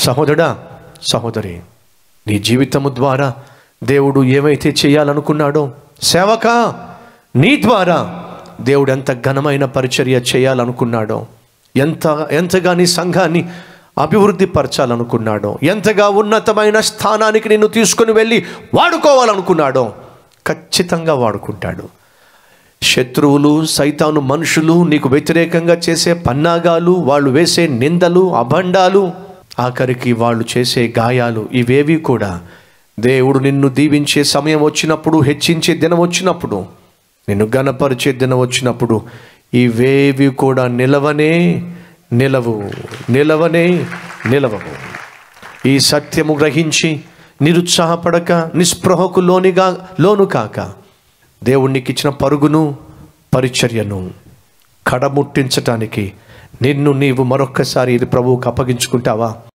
సహోదరా సహోదరి నీ జీవితము ద్వారా దేవుడు ఏమైతే చేయాలనుకున్నాడో సేవక నీ ద్వారా దేవుడు ఎంత ఘనమైన పరిచర్య చేయాలనుకున్నాడో ఎంత ఎంతగా నీ సంఘాన్ని అభివృద్ధి పరచాలనుకున్నాడో ఎంతగా ఉన్నతమైన స్థానానికి నిన్ను తీసుకుని వెళ్ళి వాడుకోవాలనుకున్నాడో ఖచ్చితంగా వాడుకుంటాడు శత్రువులు సైతాను మనుషులు నీకు వ్యతిరేకంగా చేసే పన్నాగాలు వాళ్ళు వేసే నిందలు అభండాలు ఆఖరికి వాళ్ళు చేసే గాయాలు ఇవేవి కూడా దేవుడు నిన్ను దీవించే సమయం వచ్చినప్పుడు హెచ్చించే దినం వచ్చినప్పుడు నిన్ను గణపరిచే దినం వచ్చినప్పుడు ఇవేవి కూడా నిలవనే నిలవు నిలవనే నిలవవు ఈ సత్యము గ్రహించి నిరుత్సాహపడక నిస్పృహకు లోనిగా లోను కాక దేవునికి ఇచ్చిన పరుగును పరిచర్యను కడముట్టించటానికి నిన్ను నీవు మరొక్కసారి ఇది ప్రభువుకు అప్పగించుకుంటావా